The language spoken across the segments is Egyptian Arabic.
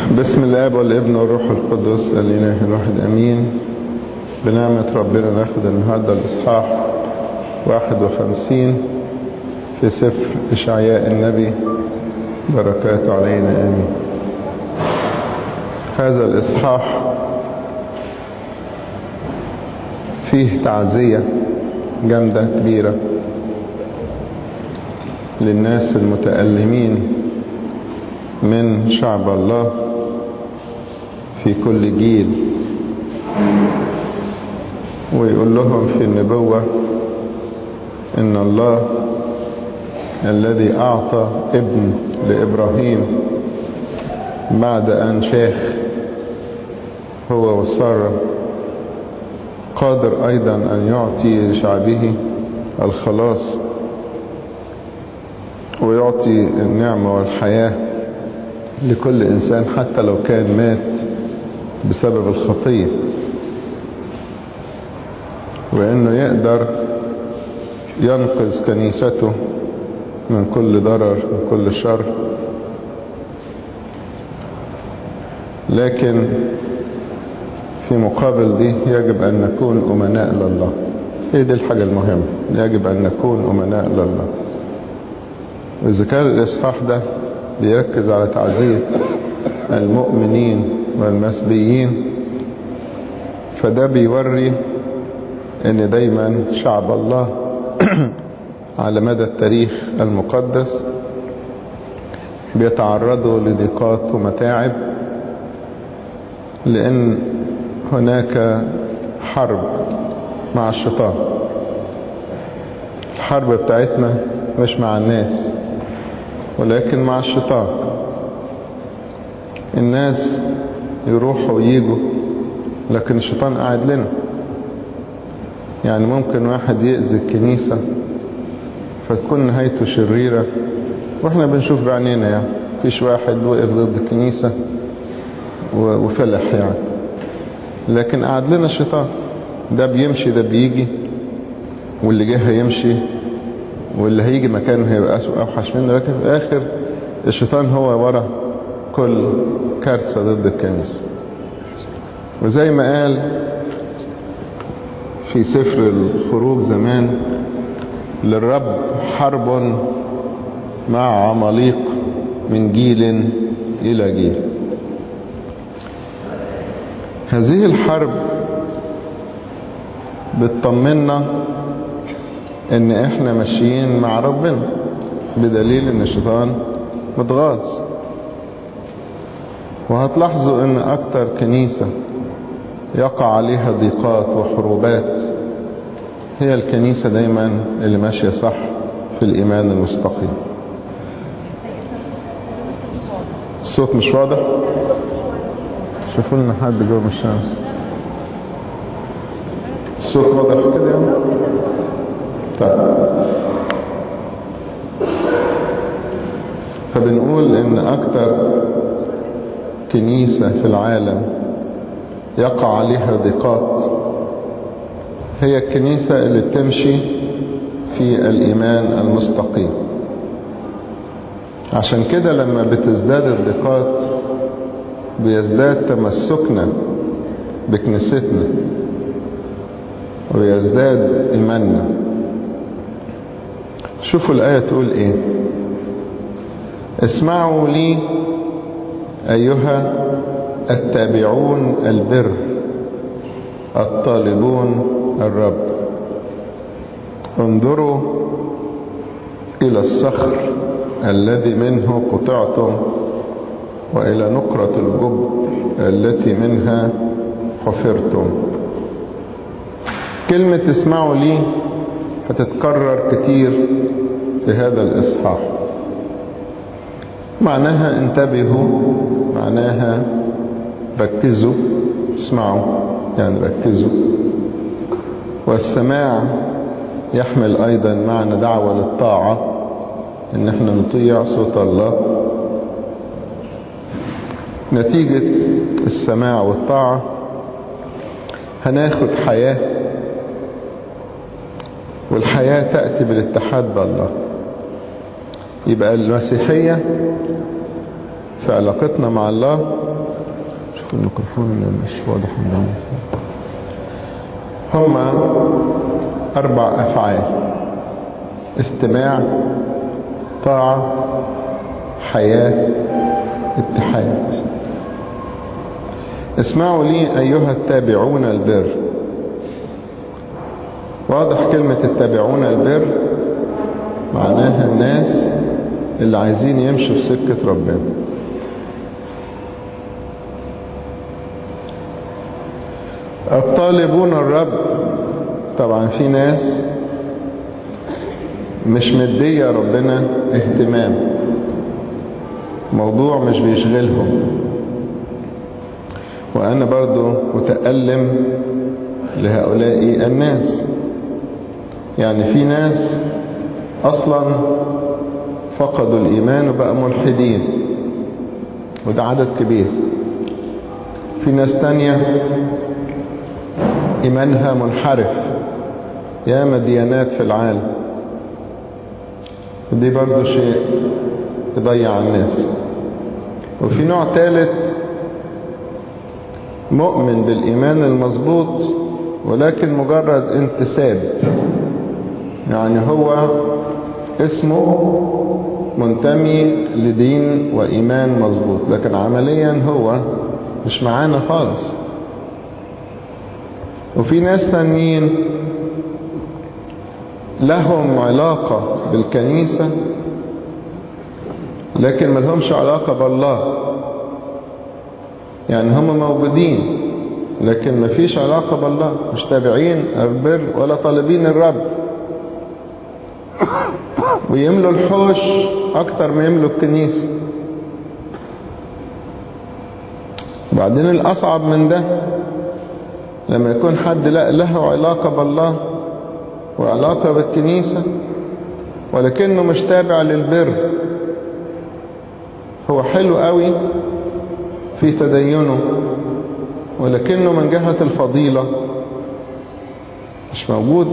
بسم الاب والابن والروح القدس الاله الواحد امين بنعمة ربنا ناخد النهاردة الاصحاح 51 في سفر اشعياء النبي بركاته علينا امين هذا الاصحاح فيه تعزية جامدة كبيرة للناس المتألمين من شعب الله في كل جيل ويقول لهم في النبوة إن الله الذي أعطى ابن لإبراهيم بعد أن شاخ هو وسارة قادر أيضا أن يعطي لشعبه الخلاص ويعطي النعمة والحياة لكل إنسان حتى لو كان مات بسبب الخطية وإنه يقدر ينقذ كنيسته من كل ضرر من كل شر لكن في مقابل دي يجب أن نكون أمناء لله هي دي الحاجة المهمة يجب أن نكون أمناء لله وإذا كان الإصحاح ده بيركز على تعزية المؤمنين والمسبيين فده بيوري ان دايما شعب الله على مدى التاريخ المقدس بيتعرضوا لضيقات ومتاعب لان هناك حرب مع الشيطان الحرب بتاعتنا مش مع الناس ولكن مع الشيطان الناس يروحوا ويجوا لكن الشيطان قاعد لنا يعني ممكن واحد يأذي الكنيسة فتكون نهايته شريرة واحنا بنشوف بعينينا يعني فيش واحد وقف ضد الكنيسة وفلح يعني لكن قاعد لنا الشيطان ده بيمشي ده بيجي واللي جه هيمشي واللي هيجي مكانه هيبقى أسوأ أوحش منه لكن في الآخر الشيطان هو ورا كل كارثة ضد الكنيسة وزي ما قال في سفر الخروج زمان للرب حرب مع عماليق من جيل إلى جيل هذه الحرب بتطمنا ان احنا ماشيين مع ربنا بدليل ان الشيطان متغاظ وهتلاحظوا ان اكتر كنيسة يقع عليها ضيقات وحروبات هي الكنيسة دايما اللي ماشية صح في الايمان المستقيم الصوت مش واضح شوفوا لنا حد جوه الشمس الصوت واضح كده يعني طيب فبنقول ان اكتر كنيسة في العالم يقع عليها ضيقات هي الكنيسة اللي بتمشي في الايمان المستقيم عشان كده لما بتزداد الضيقات بيزداد تمسكنا بكنيستنا ويزداد ايماننا شوفوا الآية تقول ايه اسمعوا لي أيها التابعون البر الطالبون الرب انظروا إلى الصخر الذي منه قطعتم وإلى نقرة الجب التي منها حفرتم كلمة اسمعوا لي هتتكرر كتير في هذا الإصحاح معناها انتبهوا معناها ركزوا اسمعوا يعني ركزوا والسماع يحمل أيضا معنى دعوة للطاعة ان احنا نطيع صوت الله نتيجة السماع والطاعة هناخد حياة والحياة تأتي بالاتحاد بالله يبقى المسيحية في علاقتنا مع الله شوف الميكروفون مش واضح من الناس هما أربع أفعال استماع طاعة حياة اتحاد اسمعوا لي أيها التابعون البر واضح كلمة التابعون البر معناها الناس اللي عايزين يمشوا في سكة ربنا الطالبون الرب طبعا في ناس مش مدية ربنا اهتمام موضوع مش بيشغلهم وأنا برضو متألم لهؤلاء الناس يعني في ناس أصلا فقدوا الإيمان وبقى ملحدين وده عدد كبير في ناس تانية إيمانها منحرف ياما ديانات في العالم ودي برضو شيء يضيع الناس وفي نوع ثالث مؤمن بالإيمان المظبوط ولكن مجرد انتساب يعني هو اسمه منتمي لدين وإيمان مظبوط لكن عمليا هو مش معانا خالص وفي ناس تانيين لهم علاقة بالكنيسة لكن ما لهمش علاقة بالله يعني هم موجودين لكن ما فيش علاقة بالله مش تابعين البر ولا طالبين الرب ويملوا الحوش اكتر ما يملوا الكنيسة وبعدين الاصعب من ده لما يكون حد لا له علاقة بالله وعلاقة بالكنيسة ولكنه مش تابع للبر هو حلو قوي في تدينه ولكنه من جهة الفضيلة مش موجود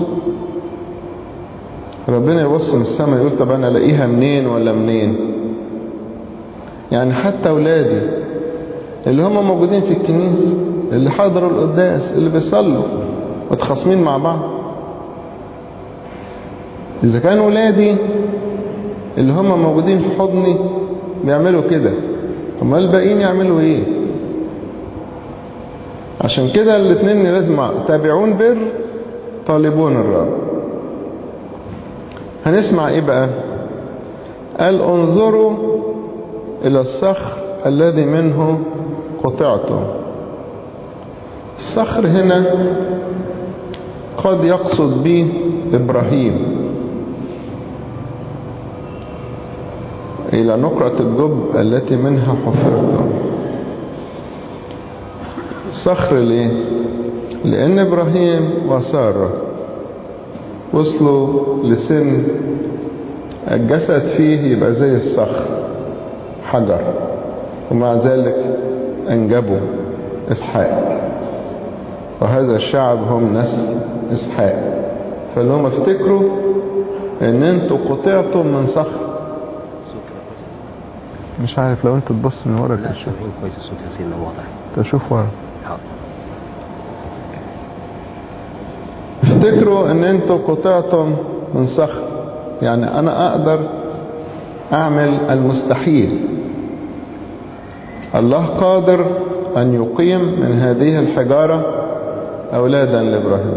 ربنا يبص من السماء يقول طب انا الاقيها منين ولا منين يعني حتى اولادي اللي هم موجودين في الكنيسة اللي حضروا القداس اللي بيصلوا متخاصمين مع بعض اذا كان ولادي اللي هم موجودين في حضني بيعملوا كده امال الباقيين يعملوا ايه عشان كده الاثنين لازم تابعون بر طالبون الرب هنسمع ايه بقى قال انظروا الى الصخر الذي منه قطعتم الصخر هنا قد يقصد به ابراهيم الى نقرة الجب التي منها حفرتم صخر ليه لان ابراهيم وساره وصلوا لسن الجسد فيه يبقى زي الصخر حجر ومع ذلك أنجبوا إسحاق وهذا الشعب هم نسل إسحاق فالهم افتكروا ان انتوا قطعتم من صخر مش عارف لو انت تبص من ورا لا تشوف سامعين كويس الصوت يا سيدنا واضح تشوف ورا حاضر افتكروا ان انتوا قطعتم من صخر يعني انا اقدر اعمل المستحيل الله قادر ان يقيم من هذه الحجارة اولادا لابراهيم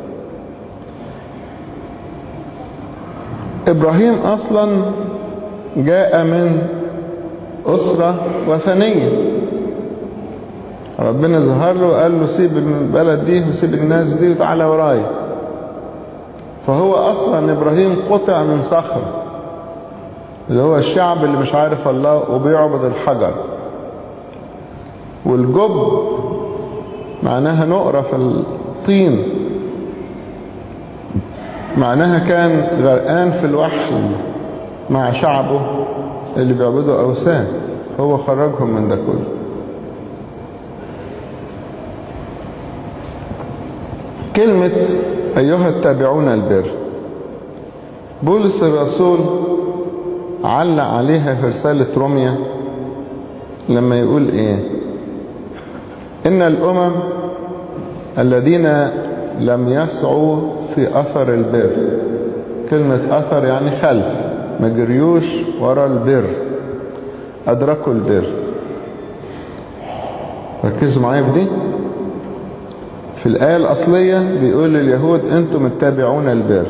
ابراهيم اصلا جاء من اسرة وثنية ربنا ظهر له وقال له سيب البلد دي وسيب الناس دي وتعالى ورايا فهو اصلا ابراهيم قطع من صخر اللي هو الشعب اللي مش عارف الله وبيعبد الحجر والجب معناها نقرة في الطين معناها كان غرقان في الوحل مع شعبه اللي بيعبدوا أوثان هو خرجهم من ده كله كلمة أيها التابعون البر بولس الرسول علق عليها في رسالة روميا لما يقول ايه إن الأمم الذين لم يسعوا في أثر البر كلمة أثر يعني خلف ما جريوش ورا البر أدركوا البر ركزوا معايا في دي في الآية الأصلية بيقول لليهود أنتم متابعون البر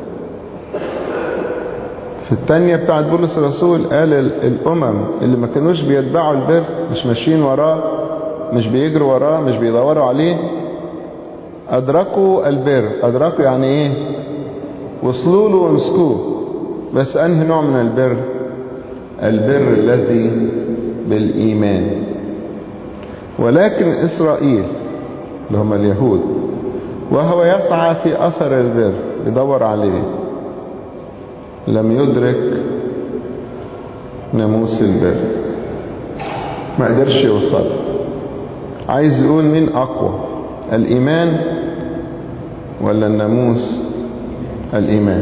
في الثانية بتاعت بولس الرسول قال الأمم اللي ما كانوش بيتبعوا البر مش ماشيين وراه مش بيجروا وراه مش بيدوروا عليه أدركوا البر أدركوا يعني إيه وصلوا له ومسكوه بس أنهي نوع من البر البر الذي بالإيمان ولكن إسرائيل اللي هم اليهود وهو يسعى في أثر البر يدور عليه لم يدرك ناموس البر ما قدرش يوصل عايز يقول مين أقوى الإيمان ولا الناموس الإيمان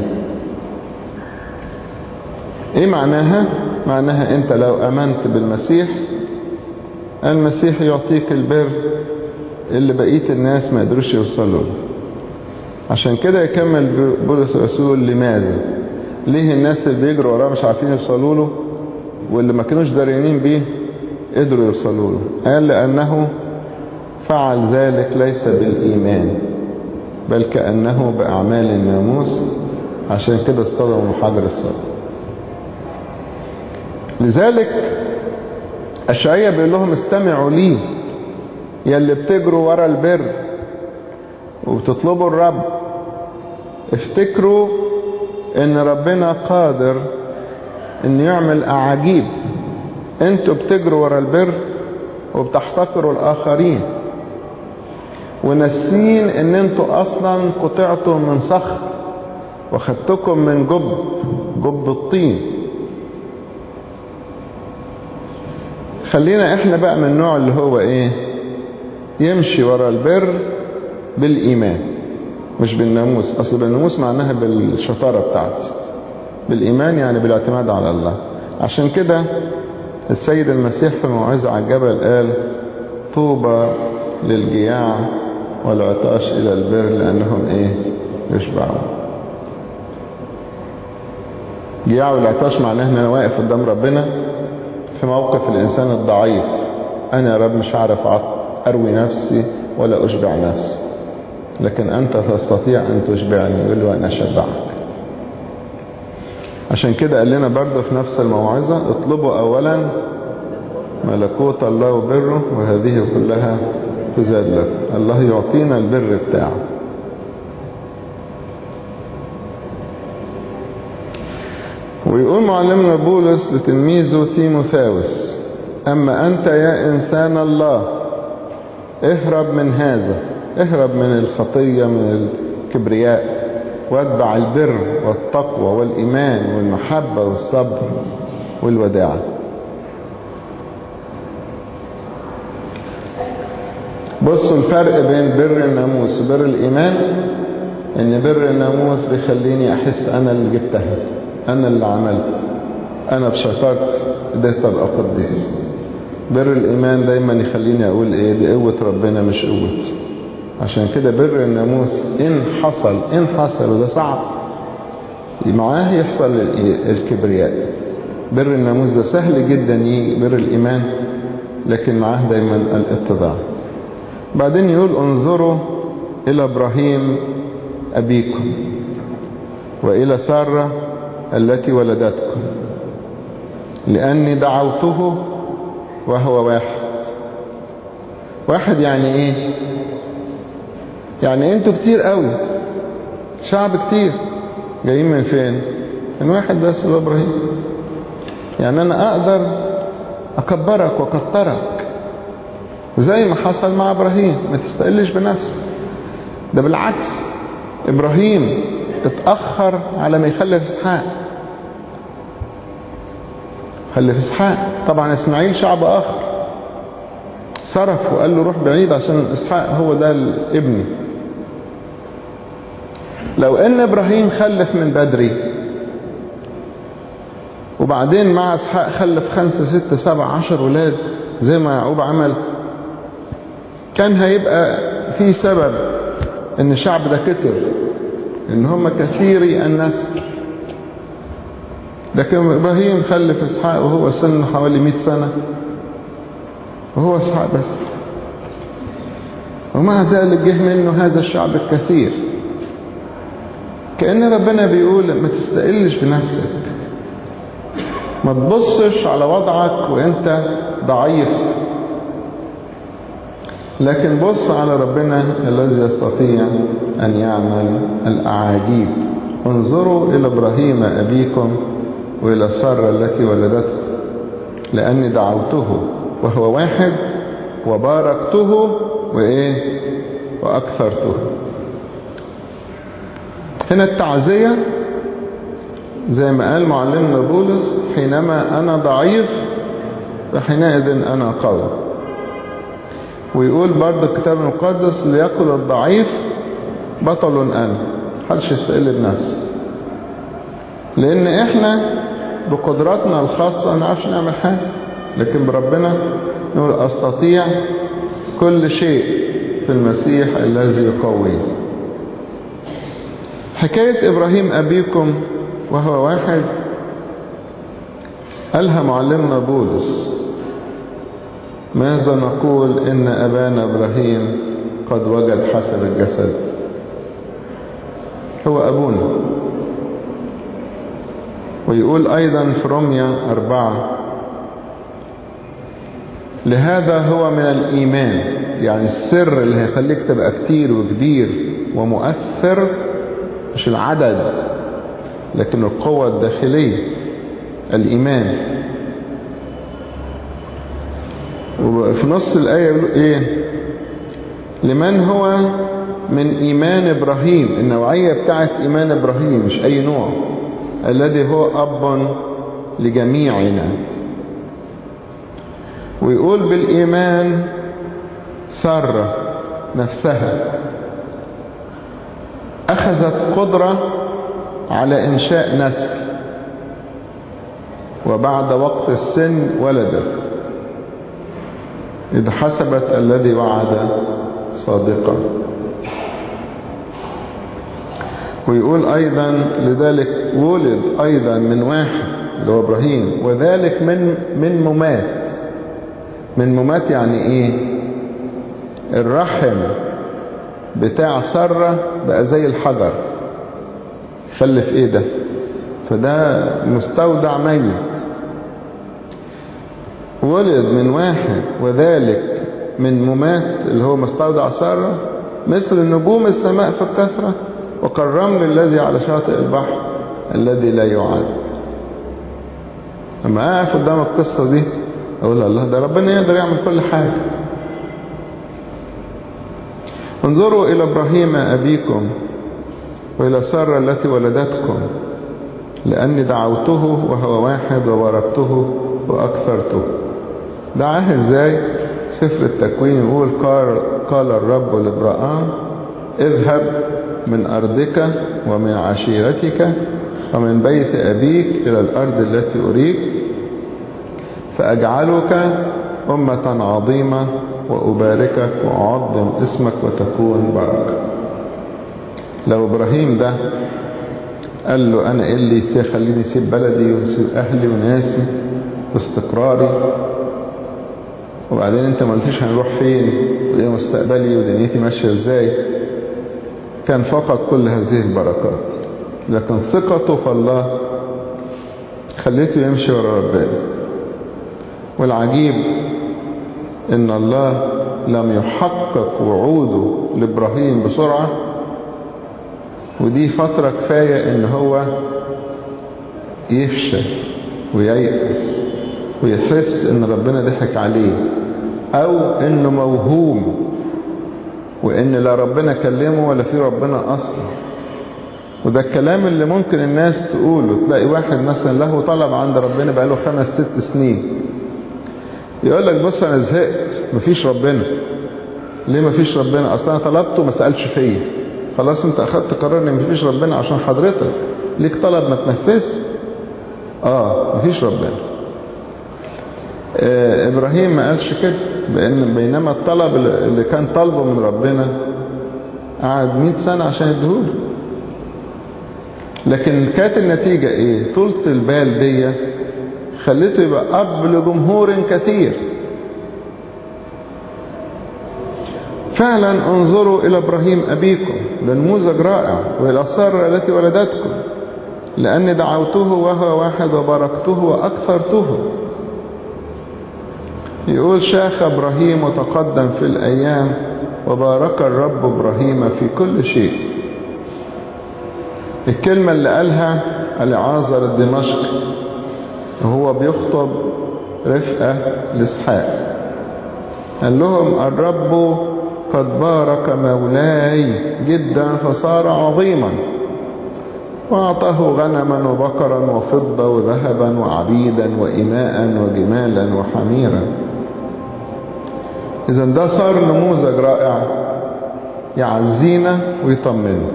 إيه معناها معناها أنت لو أمنت بالمسيح المسيح يعطيك البر اللي بقية الناس ما قدروش يوصلوا له عشان كده يكمل بولس الرسول لماذا ليه الناس اللي بيجروا وراه مش عارفين يوصلوا له واللي ما كانوش دارينين بيه قدروا يوصلوا له قال لأنه فعل ذلك ليس بالإيمان بل كأنه بأعمال الناموس عشان كده اصطدموا محجر الصبر لذلك الشعية بيقول لهم استمعوا لي يا اللي بتجروا ورا البر وبتطلبوا الرب افتكروا ان ربنا قادر ان يعمل اعاجيب انتوا بتجروا ورا البر وبتحتقروا الاخرين وناسين ان انتوا اصلا قطعتم من صخر وخدتكم من جب جب الطين خلينا احنا بقى من النوع اللي هو ايه يمشي ورا البر بالايمان مش بالناموس اصل بالناموس معناها بالشطارة بتاعتي بالايمان يعني بالاعتماد على الله عشان كده السيد المسيح في موعظة على الجبل قال طوبى للجياع والعطاش الى البر لانهم ايه يشبعون جياع والعطاش معناه ان انا واقف قدام ربنا في موقف الانسان الضعيف انا يا رب مش هعرف اروي نفسي ولا اشبع نفسي لكن انت تستطيع ان تشبعني يقول له انا اشبعك عشان كده قال لنا برضه في نفس الموعظة اطلبوا اولا ملكوت الله وبره وهذه كلها تزاد لكم الله يعطينا البر بتاعه ويقول معلمنا بولس لتلميذه تيموثاوس أما أنت يا إنسان الله اهرب من هذا اهرب من الخطية من الكبرياء واتبع البر والتقوى والإيمان والمحبة والصبر والوداعة بصوا الفرق بين بر الناموس وبر الإيمان ان بر الناموس بيخليني احس انا اللي جبتها انا اللي عملت انا بشطارتي قدرت ابقى قديس بر الايمان دايما يخليني اقول ايه دي قوة ربنا مش قوتي عشان كده بر الناموس ان حصل ان حصل وده صعب معاه يحصل الكبرياء بر الناموس ده سهل جدا يجي بر الايمان لكن معاه دايما الاتضاع بعدين يقول انظروا الى ابراهيم ابيكم والى ساره التي ولدتكم لاني دعوته وهو واحد واحد يعني ايه يعني انتوا كتير قوي شعب كتير جايين من فين من واحد بس اللي ابراهيم يعني انا اقدر اكبرك واكترك زي ما حصل مع ابراهيم ما تستقلش بنفسك ده بالعكس ابراهيم اتأخر على ما يخلف اسحاق خلف اسحاق طبعا اسماعيل شعب اخر صرف وقال له روح بعيد عشان اسحاق هو ده ابني لو ان ابراهيم خلف من بدري وبعدين مع اسحاق خلف خمسة ستة سبعة عشر ولاد زي ما يعقوب عمل كان هيبقى في سبب ان الشعب ده كتر ان هم كثيري النسل لكن ابراهيم خلف اسحاق وهو سنه حوالي 100 سنة وهو اسحاق بس ومع ذلك جه منه هذا الشعب الكثير كأن ربنا بيقول ما تستقلش بنفسك ما تبصش على وضعك وانت ضعيف لكن بص على ربنا الذي يستطيع أن يعمل الأعاجيب انظروا إلى إبراهيم أبيكم وإلى سارة التي ولدته لأني دعوته وهو واحد وباركته وإيه وأكثرته هنا التعزية زي ما قال معلمنا بولس حينما أنا ضعيف فحينئذ أنا قوي ويقول برضه الكتاب المقدس ليقل الضعيف بطل أنا محدش يستقل بنفسه لأن إحنا بقدراتنا الخاصة ما نعرفش نعمل حاجة لكن بربنا نقول أستطيع كل شيء في المسيح الذي يقويه حكاية إبراهيم أبيكم وهو واحد قالها معلمنا بولس ماذا نقول إن أبانا إبراهيم قد وجد حسب الجسد هو أبونا ويقول أيضا في رمية أربعة لهذا هو من الإيمان يعني السر اللي هيخليك تبقى كتير وكبير ومؤثر مش العدد لكن القوة الداخلية الإيمان وفي نص الآية يقول إيه لمن هو من إيمان إبراهيم النوعية بتاعت إيمان إبراهيم مش أي نوع الذي هو أب لجميعنا ويقول بالإيمان سارة نفسها أخذت قدرة على إنشاء نسل وبعد وقت السن ولدت إذ حسبت الذي وعد صادقا ويقول أيضا لذلك ولد أيضا من واحد اللي هو إبراهيم وذلك من من ممات من ممات يعني إيه الرحم بتاع سرة بقى زي الحجر خلف إيه ده فده مستودع ميت ولد من واحد وذلك من ممات اللي هو مستودع سارة مثل نجوم السماء في الكثرة وكالرمل الذي على شاطئ البحر الذي لا يعد لما أقف قدام القصة دي أقول الله ده ربنا يقدر يعمل كل حاجة انظروا إلى إبراهيم أبيكم وإلى سارة التي ولدتكم لأني دعوته وهو واحد وباركته وأكثرته دعاه ازاي سفر التكوين يقول قال, قال الرب لابراهام اذهب من أرضك ومن عشيرتك ومن بيت أبيك إلى الأرض التي أريك فأجعلك أمة عظيمة وأباركك وأعظم اسمك وتكون بركة لو إبراهيم ده قال له أنا إيه اللي يخليني أسيب بلدي وأسيب أهلي وناسي واستقراري وبعدين انت ما قلتش هنروح فين وايه مستقبلي ودنيتي ماشيه ازاي كان فقط كل هذه البركات لكن ثقته في الله خليته يمشي ورا ربنا والعجيب ان الله لم يحقق وعوده لابراهيم بسرعه ودي فتره كفايه ان هو يفشل وييأس ويحس ان ربنا ضحك عليه او انه موهوم وان لا ربنا كلمه ولا في ربنا اصلا وده الكلام اللي ممكن الناس تقوله تلاقي واحد مثلا له طلب عند ربنا بقاله خمس ست سنين يقول لك بص انا زهقت مفيش ربنا ليه مفيش ربنا اصلا انا طلبته ما سالش فيا خلاص انت اخدت قرار ان مفيش ربنا عشان حضرتك ليك طلب ما تنفذش اه مفيش ربنا آه إبراهيم ما قالش كده بأن بينما الطلب اللي كان طالبه من ربنا قعد 100 سنة عشان يديهوله لكن كانت النتيجة ايه طولة البال دي خليته يبقى أب لجمهور كثير فعلا انظروا إلى إبراهيم أبيكم ده نموذج رائع وإلى سارة التي ولدتكم لأني دعوته وهو واحد وباركته وأكثرته يقول شاخ إبراهيم وتقدم في الأيام وبارك الرب إبراهيم في كل شيء الكلمة اللي قالها العازر الدمشقي وهو بيخطب رفقة لإسحاق قال لهم الرب قد بارك مولاي جدا فصار عظيما وأعطاه غنما وبقرا وفضة وذهبا وعبيدا وإماء وجمالا وحميرا إذا ده صار نموذج رائع يعزينا ويطمنا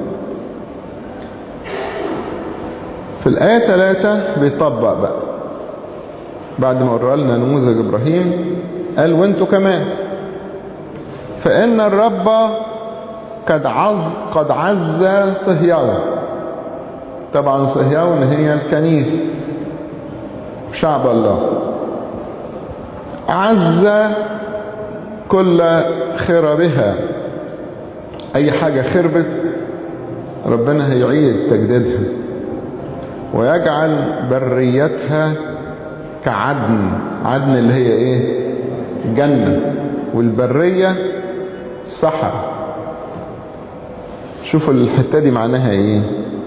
في الآية ثلاثة بيطبق بقى بعد ما قرأ لنا نموذج إبراهيم قال وانتوا كمان فإن الرب قد عز قد عز صهيون طبعا صهيون هي الكنيسة شعب الله عز كل خربها أي حاجة خربت ربنا هيعيد تجديدها ويجعل بريتها كعدن عدن اللي هي ايه جنة والبرية صحراء شوفوا الحتة دي معناها ايه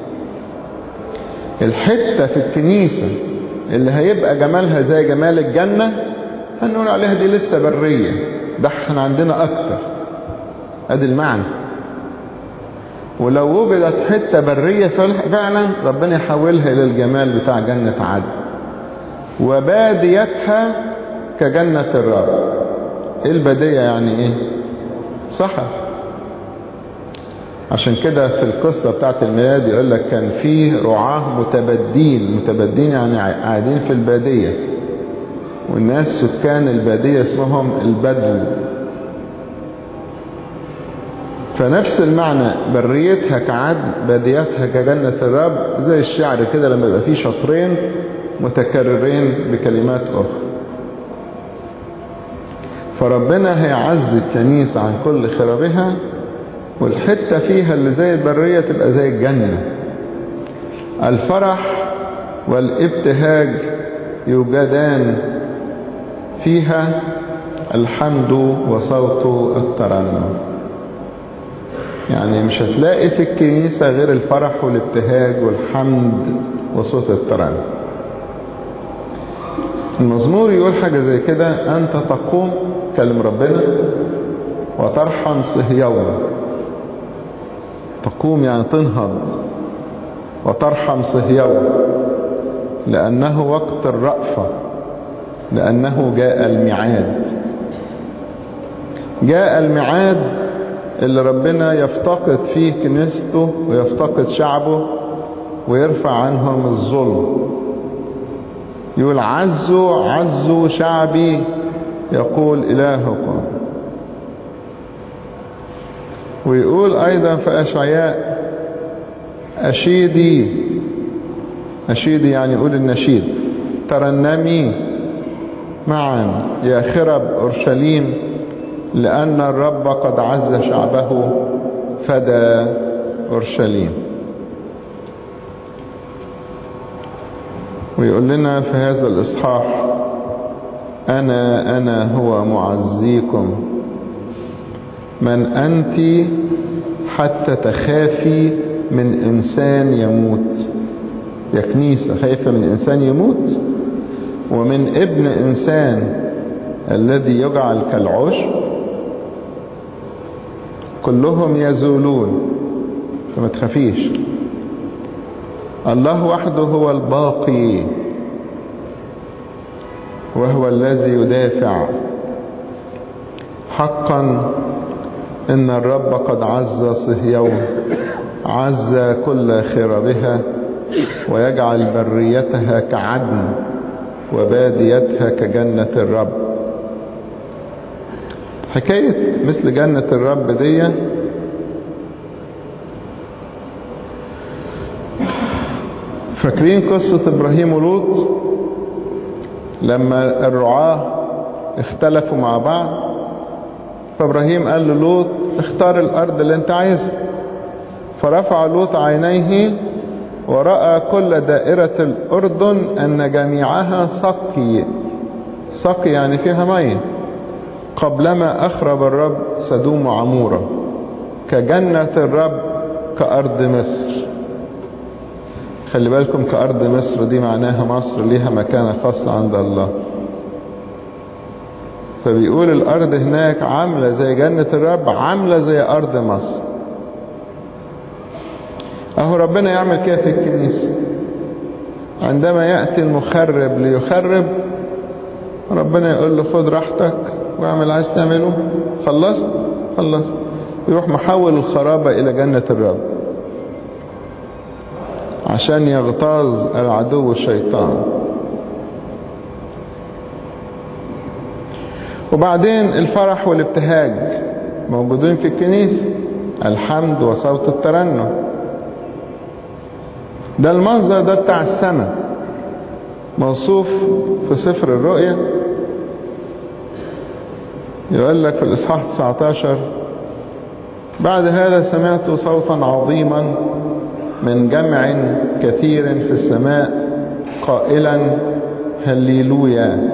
الحتة في الكنيسة اللي هيبقى جمالها زي جمال الجنة هنقول عليها دي لسه برية ده احنا عندنا اكتر ادي المعنى ولو وجدت حتة برية فعلا ربنا يحولها الى الجمال بتاع جنة عدن وباديتها كجنة الرب ايه البادية يعني ايه صحر عشان كده في القصة بتاعت الميلاد يقول لك كان فيه رعاه متبدين متبدين يعني قاعدين في البادية والناس سكان البادية اسمهم البدو فنفس المعنى بريتها كعدن باديتها كجنة الرب زي الشعر كده لما يبقى فيه شطرين متكررين بكلمات أخرى فربنا هيعز الكنيسة عن كل خرابها والحتة فيها اللي زي البرية تبقى زي الجنة الفرح والابتهاج يوجدان فيها الحمد وصوت الترنم يعني مش هتلاقي في الكنيسة غير الفرح والابتهاج والحمد وصوت الترنم المزمور يقول حاجة زي كده أنت تقوم كلم ربنا وترحم صهيون تقوم يعني تنهض وترحم صهيون لأنه وقت الرأفة لأنه جاء الميعاد جاء الميعاد اللي ربنا يفتقد فيه كنيسته ويفتقد شعبه ويرفع عنهم الظلم يقول عزوا عزوا شعبي يقول إلهكم ويقول أيضا في أشعياء أشيدي أشيدي يعني يقول النشيد ترنمي معا يا خرب أورشليم لأن الرب قد عز شعبه فدى أورشليم ويقول لنا في هذا الإصحاح أنا أنا هو معزيكم من أنت حتى تخافي من إنسان يموت يا كنيسة خايفة من إنسان يموت ومن ابن إنسان الذي يجعل كالعشب كلهم يزولون فما تخافيش الله وحده هو الباقي وهو الذي يدافع حقا إن الرب قد عز صهيون عز كل خربها ويجعل بريتها كعدن وباديتها كجنة الرب حكاية مثل جنة الرب دي فاكرين قصة ابراهيم ولوط لما الرعاة اختلفوا مع بعض فابراهيم قال له لوط اختار الارض اللي انت عايزها فرفع لوط عينيه ورأى كل دائرة الأردن أن جميعها سقي سقي يعني فيها مية قبلما أخرب الرب سدوم وعمورة كجنة الرب كأرض مصر خلي بالكم كأرض مصر دي معناها مصر ليها مكانة خاصة عند الله فبيقول الأرض هناك عاملة زي جنة الرب عاملة زي أرض مصر أهو ربنا يعمل كده في الكنيسة عندما يأتي المخرب ليخرب ربنا يقول له خد راحتك واعمل عايز تعمله خلصت خلصت يروح محول الخرابة إلى جنة الرب عشان يغتاظ العدو الشيطان وبعدين الفرح والابتهاج موجودين في الكنيسة الحمد وصوت الترنم ده المنظر ده بتاع السماء موصوف في سفر الرؤيا يقول لك في الإصحاح 19 بعد هذا سمعت صوتا عظيما من جمع كثير في السماء قائلا هللويا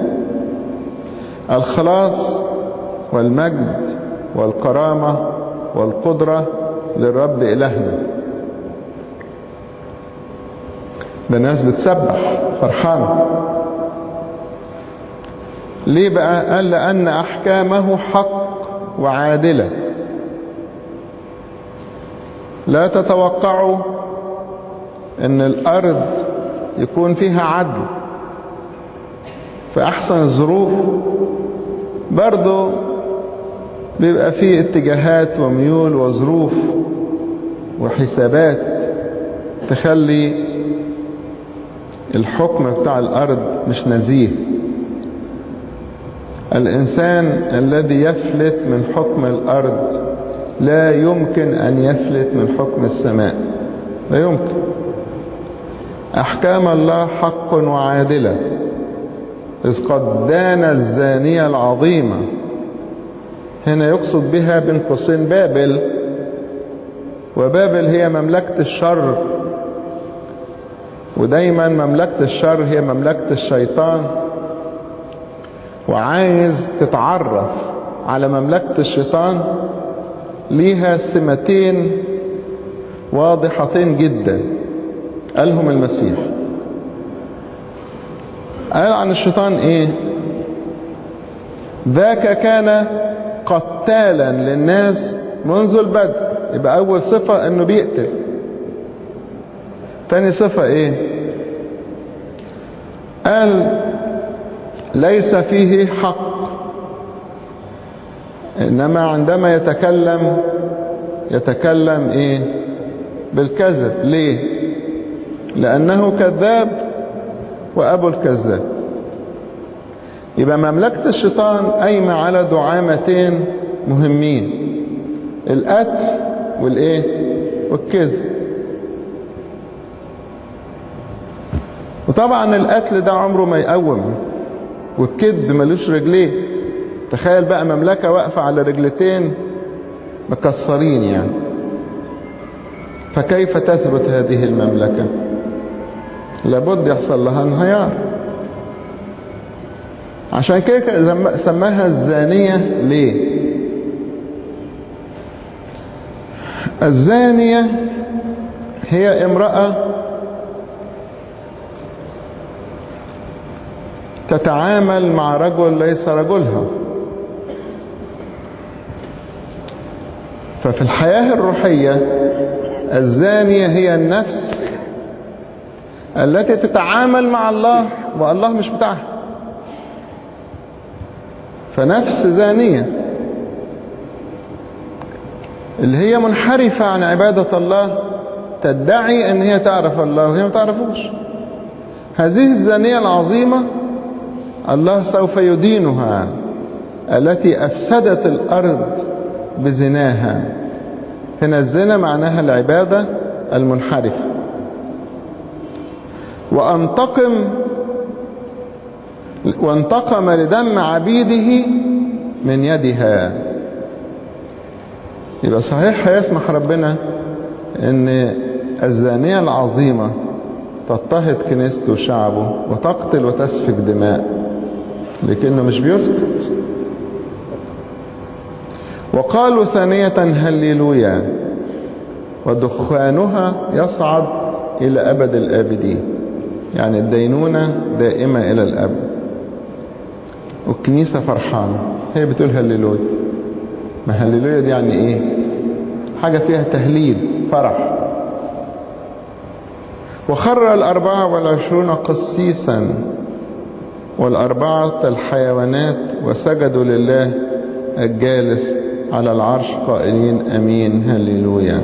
الخلاص والمجد والكرامة والقدرة للرب إلهنا ده الناس بتسبح فرحانة ليه بقى قال لأن أحكامه حق وعادلة لا تتوقعوا ان الارض يكون فيها عدل في احسن الظروف برضو بيبقى فيه اتجاهات وميول وظروف وحسابات تخلي الحكم بتاع الارض مش نزيه الانسان الذي يفلت من حكم الارض لا يمكن ان يفلت من حكم السماء لا يمكن احكام الله حق وعادلة اذ قد دان الزانية العظيمة هنا يقصد بها بين قوسين بابل وبابل هي مملكة الشر ودايما مملكة الشر هي مملكة الشيطان وعايز تتعرف على مملكة الشيطان ليها سمتين واضحتين جدا قالهم المسيح قال عن الشيطان ايه ذاك كان قتالا للناس منذ البدء يبقى اول صفة انه بيقتل تاني صفة ايه قال ليس فيه حق انما عندما يتكلم يتكلم ايه بالكذب ليه لانه كذاب وابو الكذاب يبقى مملكة الشيطان قايمة على دعامتين مهمين القتل والايه والكذب وطبعا القتل ده عمره ما يقوم والكذب ملوش رجليه تخيل بقى مملكة واقفة على رجلتين مكسرين يعني فكيف تثبت هذه المملكة لابد يحصل لها انهيار عشان كده سماها الزانية ليه الزانية هي امرأة تتعامل مع رجل ليس رجلها ففي الحياة الروحية الزانية هي النفس التي تتعامل مع الله والله مش بتاعها فنفس زانية اللي هي منحرفة عن عبادة الله تدعي ان هي تعرف الله وهي ما تعرفوش هذه الزانية العظيمة الله سوف يدينها التي أفسدت الأرض بزناها هنا الزنا معناها العبادة المنحرفة وانتقم وانتقم لدم عبيده من يدها يبقى صحيح هيسمح ربنا ان الزانية العظيمة تضطهد كنيسته وشعبه وتقتل وتسفك دماء لكنه مش بيسكت وقالوا ثانية هللويا ودخانها يصعد إلى أبد الآبدين يعني الدينونة دائمة إلى الأبد والكنيسة فرحانة هي بتقول هللويا ما هللويا دي يعني إيه حاجة فيها تهليل فرح وخر الأربعة والعشرون قسيسا والأربعة الحيوانات وسجدوا لله الجالس على العرش قائلين أمين هللويا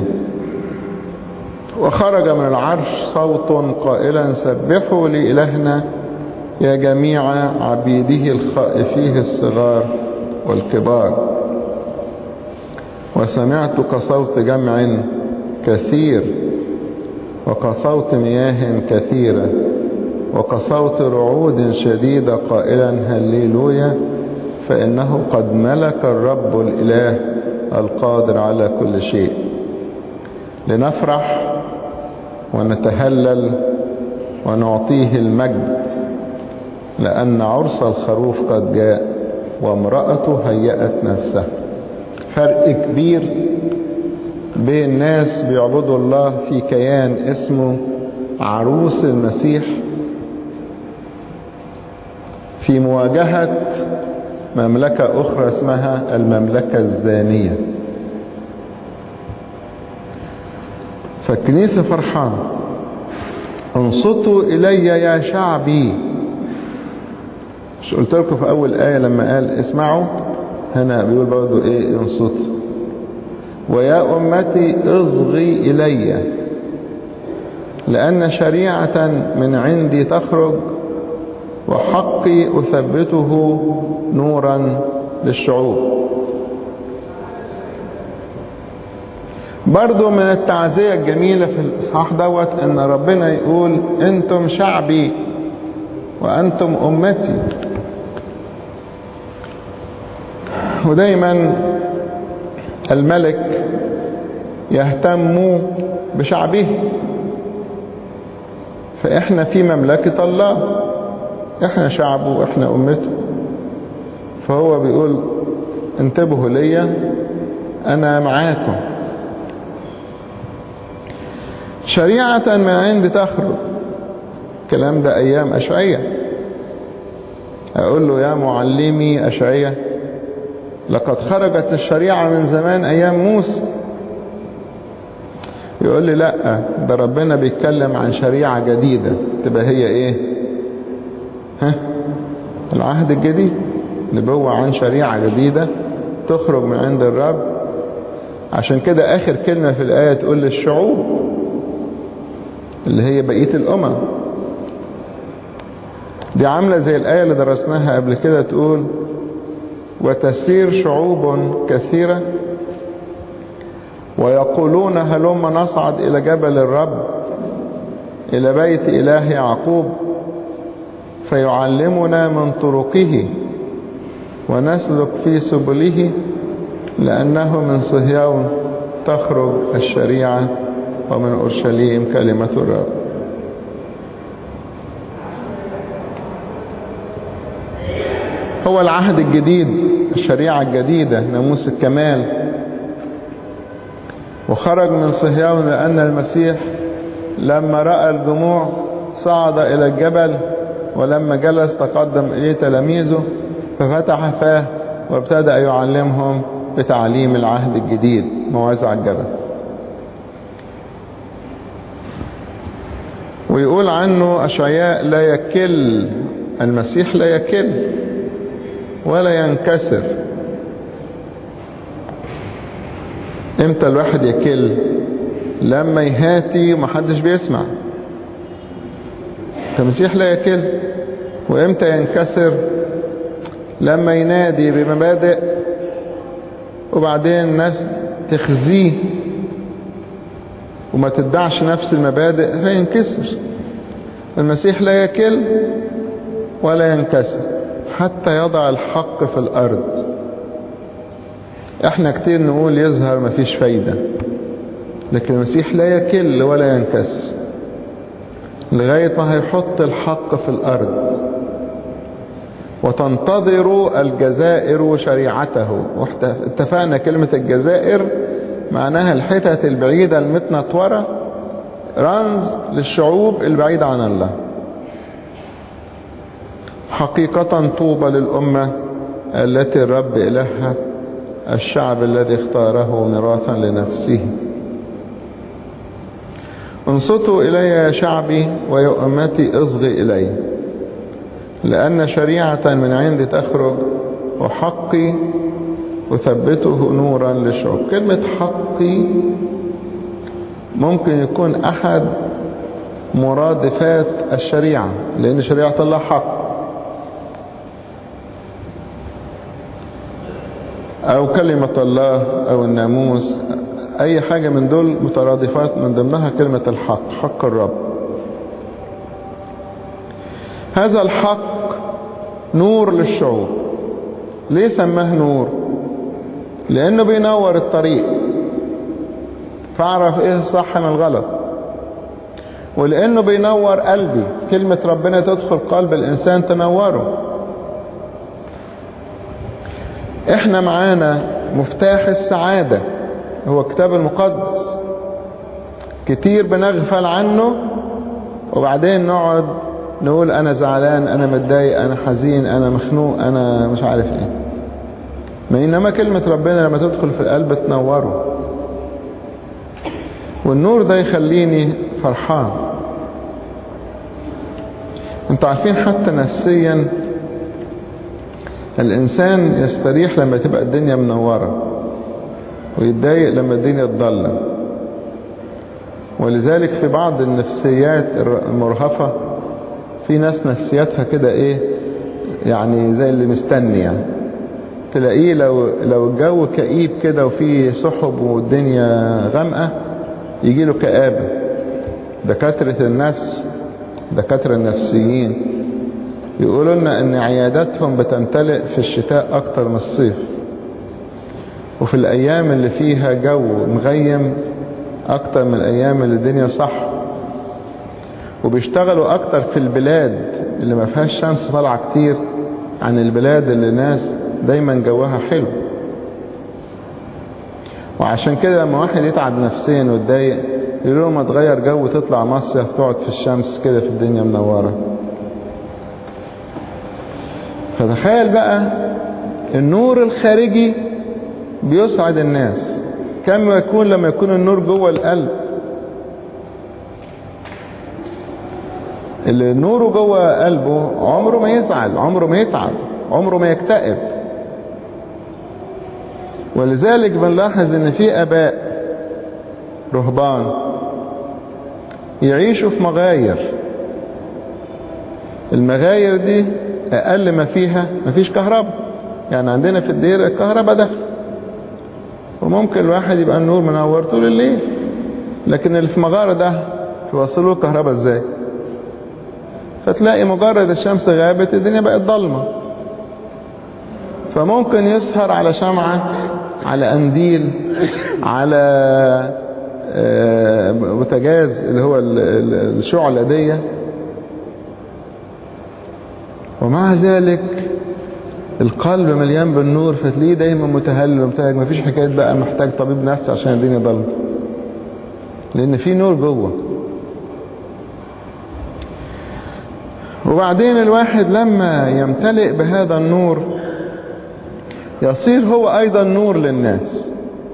وخرج من العرش صوت قائلا سبحوا لإلهنا يا جميع عبيده الخائفيه الصغار والكبار وسمعت كصوت جمع كثير وكصوت مياه كثيرة وكصوت رعود شديدة قائلا هللويا فإنه قد ملك الرب الإله القادر على كل شيء لنفرح ونتهلل ونعطيه المجد لأن عرس الخروف قد جاء وامرأته هيأت نفسها فرق كبير بين ناس بيعبدوا الله في كيان اسمه عروس المسيح في مواجهة مملكة أخرى اسمها المملكة الزانية فالكنيسة فرحان انصتوا إلي يا شعبي مش قلت لكم في أول آية لما قال اسمعوا هنا بيقول برضو إيه انصتوا ويا أمتي اصغي إلي لأن شريعة من عندي تخرج وحقي أثبته نورا للشعوب برضو من التعزية الجميلة في الإصحاح دوت أن ربنا يقول أنتم شعبي وأنتم أمتي ودايما الملك يهتم بشعبه فإحنا في مملكة الله إحنا شعبه وإحنا أمته فهو بيقول انتبهوا ليا أنا معاكم شريعة من عند تخرج الكلام ده أيام أشعية أقول له يا معلمي أشعية لقد خرجت الشريعة من زمان أيام موسى يقول لي لا ده ربنا بيتكلم عن شريعة جديدة تبقى هي ايه ها العهد الجديد نبوة عن شريعة جديدة تخرج من عند الرب عشان كده آخر كلمة في الآية تقول للشعوب اللي هي بقية الأمم دي عاملة زي الآية اللي درسناها قبل كده تقول وتسير شعوب كثيرة ويقولون هلم نصعد إلى جبل الرب إلى بيت إله يعقوب فيعلمنا من طرقه ونسلك في سبله لأنه من صهيون تخرج الشريعة ومن أورشليم كلمة الرب هو العهد الجديد الشريعة الجديدة ناموس الكمال وخرج من صهيون لأن المسيح لما رأى الجموع صعد إلى الجبل ولما جلس تقدم إليه تلاميذه ففتح فاه وابتدأ يعلمهم بتعليم العهد الجديد موعظة على الجبل ويقول عنه أشعياء لا يكل المسيح لا يكل ولا ينكسر امتى الواحد يكل لما يهاتي ومحدش بيسمع المسيح لا يكل وامتى ينكسر لما ينادي بمبادئ وبعدين الناس تخزيه وما تدعش نفس المبادئ فينكسر المسيح لا يكل ولا ينكسر حتى يضع الحق في الأرض احنا كتير نقول يظهر مفيش فايدة لكن المسيح لا يكل ولا ينكسر لغاية ما هيحط الحق في الأرض وتنتظر الجزائر شريعته اتفقنا كلمة الجزائر معناها الحتت البعيدة المتنطورة رمز للشعوب البعيدة عن الله حقيقة طوبى للأمة التي الرب إلهها الشعب الذي اختاره ميراثا لنفسه انصتوا إلي يا شعبي ويا أمتي اصغي إلي لأن شريعة من عندي تخرج وحقي أثبته نورا للشعوب كلمة حقي ممكن يكون أحد مرادفات الشريعة لأن شريعة الله حق أو كلمة الله أو الناموس أي حاجة من دول مترادفات من ضمنها كلمة الحق حق الرب هذا الحق نور للشعوب ليه سماه نور لأنه بينور الطريق فاعرف ايه الصح من الغلط ولأنه بينور قلبي كلمة ربنا تدخل قلب الإنسان تنوره احنا معانا مفتاح السعادة هو الكتاب المقدس كتير بنغفل عنه وبعدين نقعد نقول انا زعلان انا متضايق انا حزين انا مخنوق انا مش عارف ايه ما انما كلمة ربنا لما تدخل في القلب تنوره والنور ده يخليني فرحان انتوا عارفين حتى نفسيا الإنسان يستريح لما تبقى الدنيا منورة ويتضايق لما الدنيا تضلم ولذلك في بعض النفسيات المرهفة في ناس نفسياتها كده ايه يعني زي اللي مستني يعني تلاقيه لو لو الجو كئيب كده وفيه سحب والدنيا غامقة يجي له كآبة دكاترة النفس دكاترة النفسيين يقولوا لنا ان عياداتهم بتمتلئ في الشتاء اكتر من الصيف وفي الايام اللي فيها جو مغيم اكتر من الايام اللي الدنيا صح وبيشتغلوا اكتر في البلاد اللي ما فيهاش شمس طالعه كتير عن البلاد اللي الناس دايما جوها حلو وعشان كده لما واحد يتعب نفسيا ويتضايق يقول له ما تغير جو تطلع مصيف تقعد في الشمس كده في الدنيا منوره فتخيل بقى النور الخارجي بيسعد الناس كم يكون لما يكون النور جوه القلب اللي نوره جوه قلبه عمره ما يزعل عمره ما يتعب عمره ما يكتئب ولذلك بنلاحظ ان في اباء رهبان يعيشوا في مغاير المغاير دي اقل ما فيها مفيش كهرباء يعني عندنا في الدير الكهرباء داخل وممكن الواحد يبقى النور منور طول الليل لكن اللي في مغارة ده يوصلوا الكهرباء ازاي فتلاقي مجرد الشمس غابت الدنيا بقت ضلمة فممكن يسهر على شمعة على قنديل على بوتاجاز اللي هو الشعلة دي ومع ذلك القلب مليان بالنور فتلاقيه دايما متهلل ومبتهج مفيش حكايه بقى محتاج طبيب نفسي عشان الدنيا ضلمه لان في نور جوه وبعدين الواحد لما يمتلئ بهذا النور يصير هو ايضا نور للناس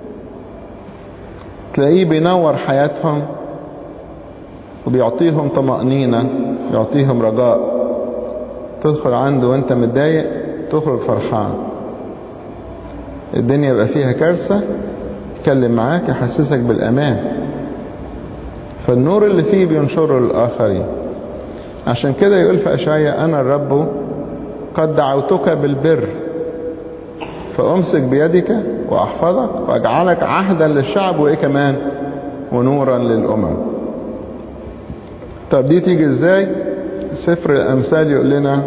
تلاقيه بينور حياتهم وبيعطيهم طمأنينة يعطيهم رجاء تدخل عنده وانت متضايق تخرج فرحان الدنيا يبقى فيها كارثة يتكلم معاك يحسسك بالأمان فالنور اللي فيه بينشره للآخرين عشان كده يقول في أشعياء أنا الرب قد دعوتك بالبر فأمسك بيدك وأحفظك وأجعلك عهدا للشعب وإيه كمان ونورا للأمم طب دي تيجي إزاي سفر الأمثال يقول لنا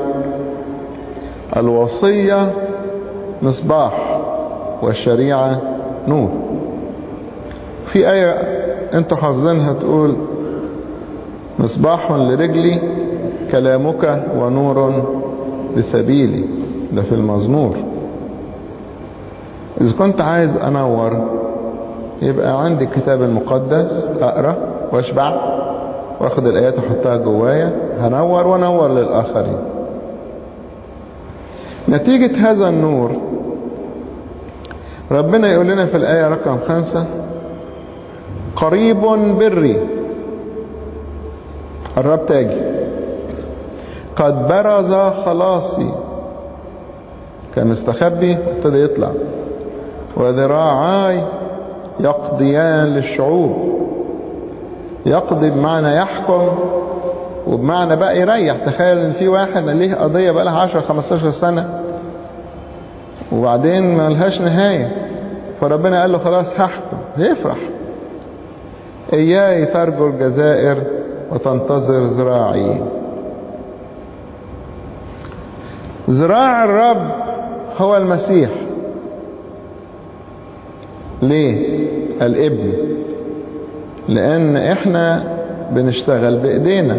الوصية مصباح والشريعة نور في آية انتوا حافظينها تقول مصباح لرجلي كلامك ونور لسبيلي ده في المزمور إذا كنت عايز أنور يبقى عندي الكتاب المقدس أقرأ واشبع واخد الآيات احطها جوايا هنور ونور للآخرين نتيجة هذا النور ربنا يقول لنا في الآية رقم خمسة قريب بري قربت اجي قد برز خلاصي كان مستخبي ابتدى يطلع وذراعاي يقضيان للشعوب يقضي بمعنى يحكم وبمعنى بقى يريح تخيل ان في واحد ليه قضية بقى لها 10 15 سنة وبعدين ما لهاش نهاية فربنا قال له خلاص هحكم يفرح إياي ترجو الجزائر وتنتظر ذراعي ذراع الرب هو المسيح ليه الابن لان احنا بنشتغل بايدينا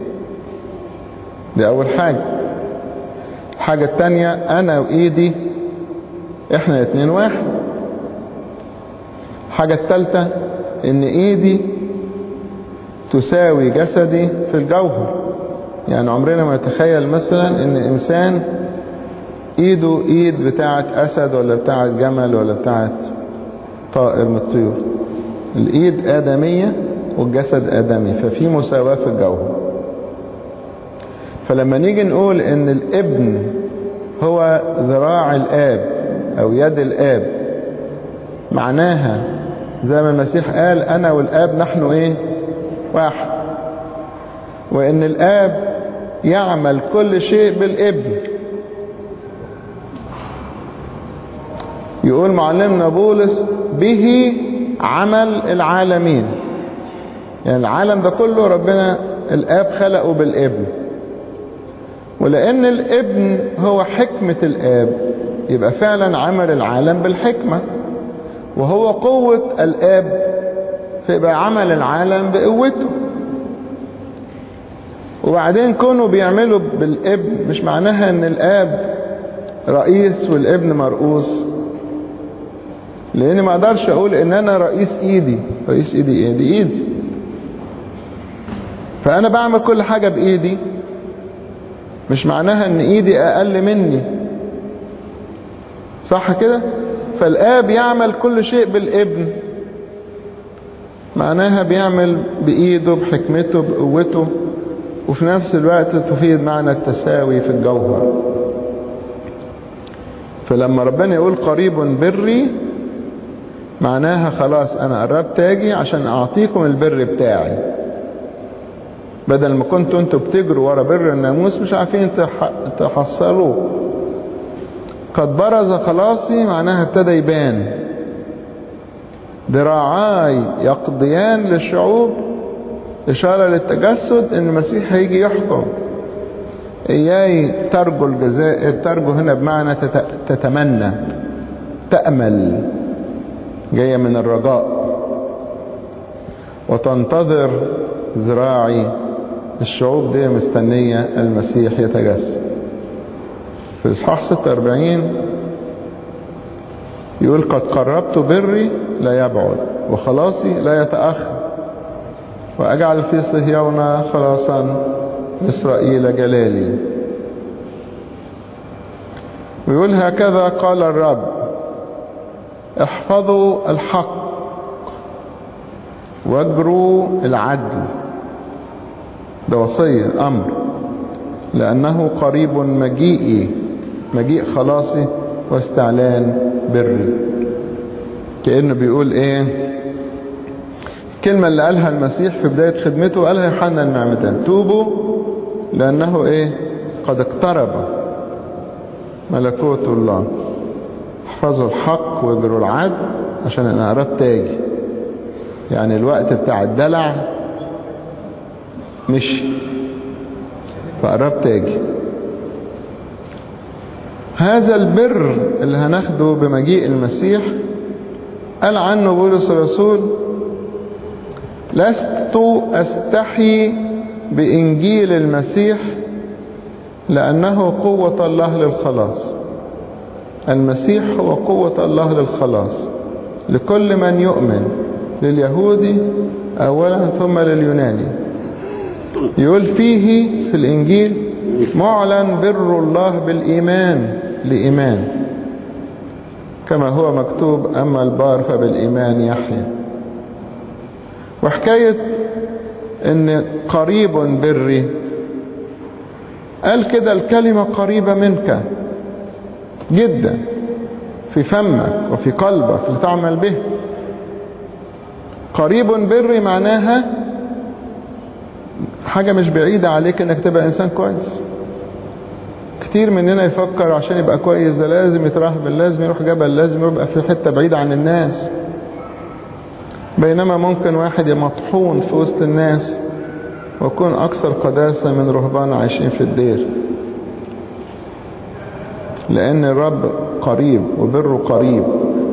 دي اول حاجة الحاجة التانية انا وايدي احنا اتنين واحد الحاجة التالتة ان ايدي تساوي جسدي في الجوهر يعني عمرنا ما نتخيل مثلا ان انسان ايده ايد بتاعت اسد ولا بتاعت جمل ولا بتاعت طائر من الطيور الايد ادمية والجسد ادمي ففي مساواة في الجوهر فلما نيجي نقول ان الابن هو ذراع الاب او يد الاب معناها زي ما المسيح قال انا والاب نحن ايه واحد وان الاب يعمل كل شيء بالابن يقول معلمنا بولس به عمل العالمين يعني العالم ده كله ربنا الاب خلقه بالابن ولان الابن هو حكمة الاب يبقى فعلا عمل العالم بالحكمة وهو قوة الاب فيبقى عمل العالم بقوته وبعدين كونه بيعملوا بالابن مش معناها ان الاب رئيس والابن مرؤوس لان ما اقدرش اقول ان انا رئيس ايدي رئيس ايدي ايه دي ايدي فانا بعمل كل حاجة بايدي مش معناها ان ايدي اقل مني صح كده فالاب يعمل كل شيء بالابن معناها بيعمل بايده بحكمته بقوته وفي نفس الوقت تفيد معنى التساوي في الجوهر فلما ربنا يقول قريب بري معناها خلاص انا قربت اجي عشان اعطيكم البر بتاعي بدل ما كنتوا انتوا بتجروا ورا بر الناموس مش عارفين تحصلوه قد برز خلاصي معناها ابتدى يبان ذراعاي يقضيان للشعوب إشارة للتجسد إن المسيح هيجي يحكم إياي ترجو الجزائر ترجو هنا بمعنى تتمنى تأمل جاية من الرجاء وتنتظر ذراعي الشعوب دي مستنية المسيح يتجسد في إصحاح 46 يقول قد قربت بري لا يبعد وخلاصي لا يتأخر وأجعل في صهيون خلاصا إسرائيل جلالي ويقول هكذا قال الرب احفظوا الحق واجروا العدل ده وصية أمر لأنه قريب مجيئي مجيء خلاصي واستعلان بري كأنه بيقول ايه الكلمة اللي قالها المسيح في بداية خدمته قالها يوحنا المعمدان توبوا لأنه إيه قد اقترب ملكوت الله احفظوا الحق واجروا العدل عشان انا قربت اجي يعني الوقت بتاع الدلع مشي فقربت اجي هذا البر اللي هناخده بمجيء المسيح قال عنه بولس الرسول لست استحي بانجيل المسيح لانه قوه الله للخلاص المسيح هو قوه الله للخلاص لكل من يؤمن لليهودي اولا ثم لليوناني يقول فيه في الانجيل معلن بر الله بالايمان لايمان كما هو مكتوب اما البار فبالايمان يحيى وحكايه ان قريب بري قال كده الكلمه قريبه منك جدا في فمك وفي قلبك لتعمل به قريب بري معناها حاجة مش بعيدة عليك انك تبقى انسان كويس كتير مننا يفكر عشان يبقى كويس ده لازم يترهبل لازم يروح جبل لازم يبقى في حتة بعيدة عن الناس بينما ممكن واحد مطحون في وسط الناس ويكون أكثر قداسة من رهبان عايشين في الدير لأن الرب قريب وبره قريب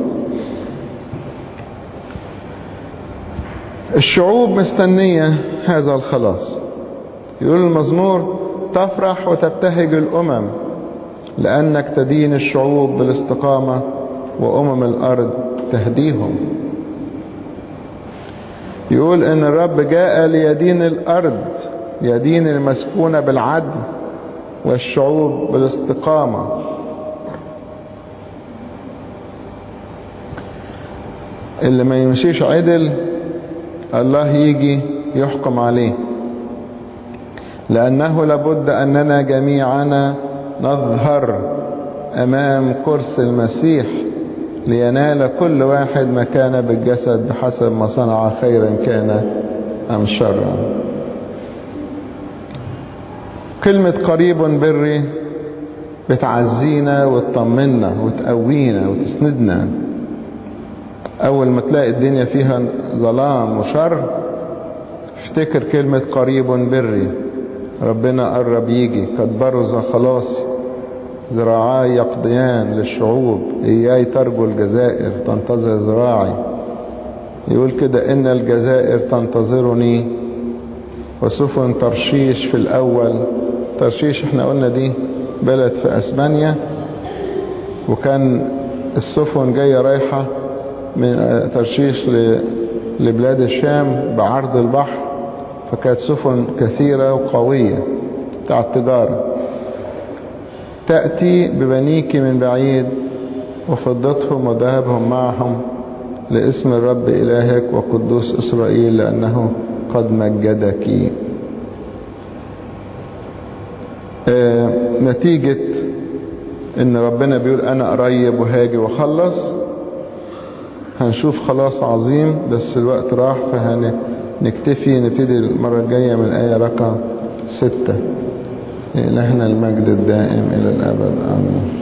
الشعوب مستنية هذا الخلاص يقول المزمور تفرح وتبتهج الأمم لأنك تدين الشعوب بالاستقامة وأمم الأرض تهديهم يقول إن الرب جاء ليدين الأرض يدين المسكونة بالعدل والشعوب بالاستقامة اللي ما يمشيش عدل الله يجي يحكم عليه لأنه لابد أننا جميعنا نظهر أمام كرسي المسيح لينال كل واحد ما كان بالجسد بحسب ما صنع خيرا كان أم شرا كلمة قريب بري بتعزينا وتطمنا وتقوينا وتسندنا أول ما تلاقي الدنيا فيها ظلام وشر افتكر كلمة قريب بري ربنا قرب يجي قد برز خلاصي ذراعاي يقضيان للشعوب إياي ترجو الجزائر تنتظر ذراعي يقول كده إن الجزائر تنتظرني وسفن ترشيش في الأول ترشيش احنا قلنا دي بلد في أسبانيا وكان السفن جاية رايحة من ترشيش لبلاد الشام بعرض البحر فكانت سفن كثيرة وقوية بتاع التجارة تأتي ببنيك من بعيد وفضتهم وذهبهم معهم لاسم الرب إلهك وقدوس إسرائيل لأنه قد مجدك آه نتيجة ان ربنا بيقول انا قريب وهاجي واخلص هنشوف خلاص عظيم بس الوقت راح فهنكتفي نبتدي المرة الجاية من الآية رقم ستة إلهنا المجد الدائم إلى الأبد آمين